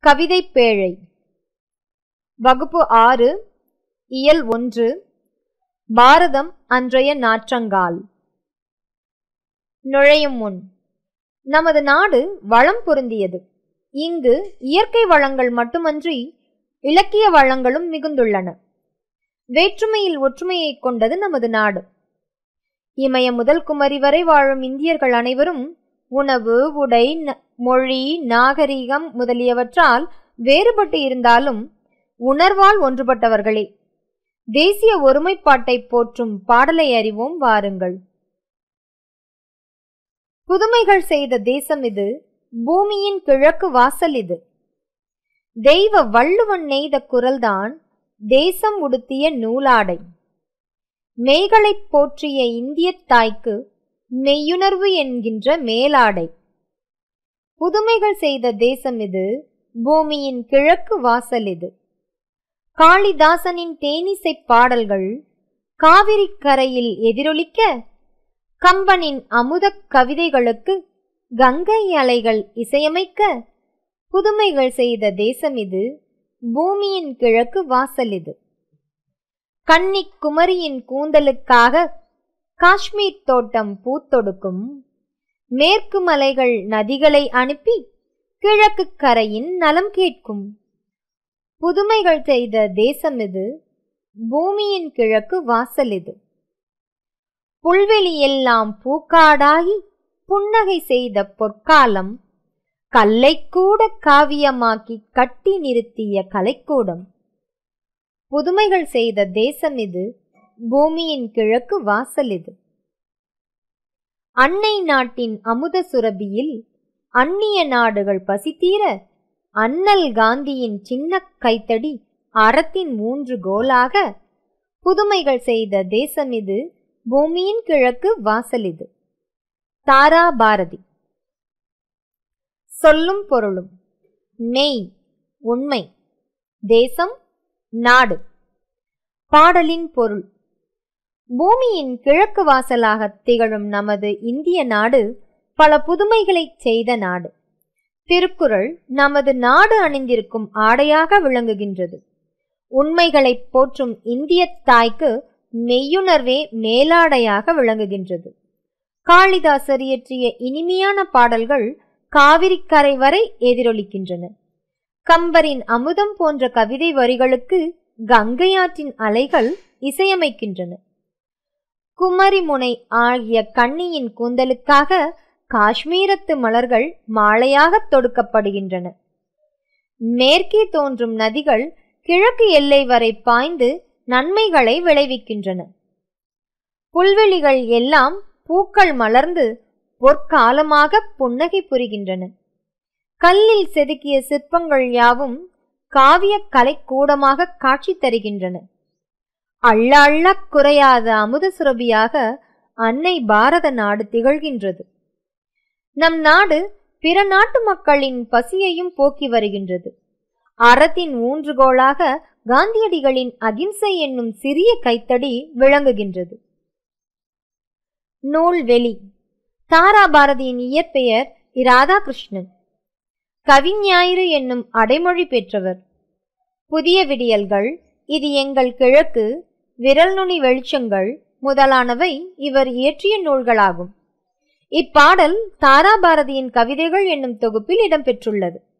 கவிதை பேழை வகுப்பு ஆறு இயல் ஒன்று பாரதம் அன்றைய நாற்றங்கால் நுழையும் முன் நமது நாடு வளம் பொருந்தியது இங்கு இயற்கை வளங்கள் மட்டுமன்றி இலக்கிய வளங்களும் மிகுந்துள்ளன வேற்றுமையில் ஒற்றுமையை கொண்டது நமது நாடு இமய முதல் குமரி வரை வாழும் இந்தியர்கள் அனைவரும் உணவு உடை ந- மொழி நாகரிகம் முதலியவற்றால் வேறுபட்டு இருந்தாலும் உணர்வால் ஒன்றுபட்டவர்களே தேசிய ஒருமைப்பாட்டை போற்றும் பாடலை அறிவோம் வாருங்கள் புதுமைகள் செய்த தேசம் இது பூமியின் கிழக்கு வாசல் இது தெய்வ வள்ளுவன் நெய்த குரல்தான் தேசம் உடுத்திய நூலாடை மெய்களைப் போற்றிய இந்தியத் தாய்க்கு மெய்யுணர்வு என்கின்ற மேலாடை புதுமைகள் செய்த தேசம் இது பூமியின் கிழக்கு வாசல் இது காளிதாசனின் தேனிசைப் பாடல்கள் காவிரி கரையில் எதிரொலிக்க கம்பனின் அமுதக் கவிதைகளுக்கு கங்கை அலைகள் இசையமைக்க புதுமைகள் செய்த தேசம் இது பூமியின் கிழக்கு வாசல் இது கன்னிக் குமரியின் கூந்தலுக்காக காஷ்மீர் தோட்டம் பூத்தொடுக்கும் மேற்கு மலைகள் நதிகளை அனுப்பி கிழக்கு கரையின் நலம் கேட்கும் புதுமைகள் செய்த தேசம் இது பூமியின் கிழக்கு வாசல் இது புல்வெளி எல்லாம் பூக்காடாகி புன்னகை செய்த பொற்காலம் கல்லை கூட காவியமாக்கி கட்டி நிறுத்திய கலைக்கூடம் புதுமைகள் செய்த தேசம் இது பூமியின் கிழக்கு வாசல் இது அன்னை நாட்டின் அமுத சுரபியில் அந்நிய நாடுகள் பசித்தீர அண்ணல் காந்தியின் சின்ன கைத்தடி அறத்தின் மூன்று கோலாக புதுமைகள் செய்த தேசம் இது பூமியின் கிழக்கு வாசல் இது தாரா பாரதி சொல்லும் பொருளும் மெய் உண்மை தேசம் நாடு பாடலின் பொருள் பூமியின் கிழக்கு வாசலாக திகழும் நமது இந்திய நாடு பல புதுமைகளைச் செய்த நாடு திருக்குறள் நமது நாடு அணிந்திருக்கும் ஆடையாக விளங்குகின்றது உண்மைகளைப் போற்றும் இந்திய தாய்க்கு மெய்யுணர்வே மேலாடையாக விளங்குகின்றது காளிதாசர் இயற்றிய இனிமையான பாடல்கள் காவிரிக்கரை வரை எதிரொலிக்கின்றன கம்பரின் அமுதம் போன்ற கவிதை வரிகளுக்கு கங்கையாற்றின் அலைகள் இசையமைக்கின்றன குமரிமுனை ஆகிய கண்ணியின் கூந்தலுக்காக காஷ்மீரத்து மலர்கள் மாலையாகத் தொடுக்கப்படுகின்றன மேற்கே தோன்றும் நதிகள் கிழக்கு எல்லை வரை பாய்ந்து நன்மைகளை விளைவிக்கின்றன புல்வெளிகள் எல்லாம் பூக்கள் மலர்ந்து பொற்காலமாக புன்னகை புரிகின்றன கல்லில் செதுக்கிய சிற்பங்கள் யாவும் காவிய கலைக்கூடமாக காட்சி தருகின்றன அள்ள அள்ளக் குறையாத அமுத சுரபியாக அன்னை பாரத நாடு திகழ்கின்றது நம் நாடு பிற நாட்டு மக்களின் பசியையும் போக்கி வருகின்றது அறத்தின் ஊன்றுகோலாக காந்தியடிகளின் அகிம்சை என்னும் சிறிய கைத்தடி விளங்குகின்றது நூல்வெளி தாரா பாரதியின் இயற்பெயர் இராதாகிருஷ்ணன் கவிஞாயிறு என்னும் அடைமொழி பெற்றவர் புதிய விடியல்கள் இது எங்கள் கிழக்கு விரல் நுனி வெளிச்சங்கள் முதலானவை இவர் இயற்றிய நூல்களாகும் இப்பாடல் தாரா பாரதியின் கவிதைகள் என்னும் தொகுப்பில் இடம்பெற்றுள்ளது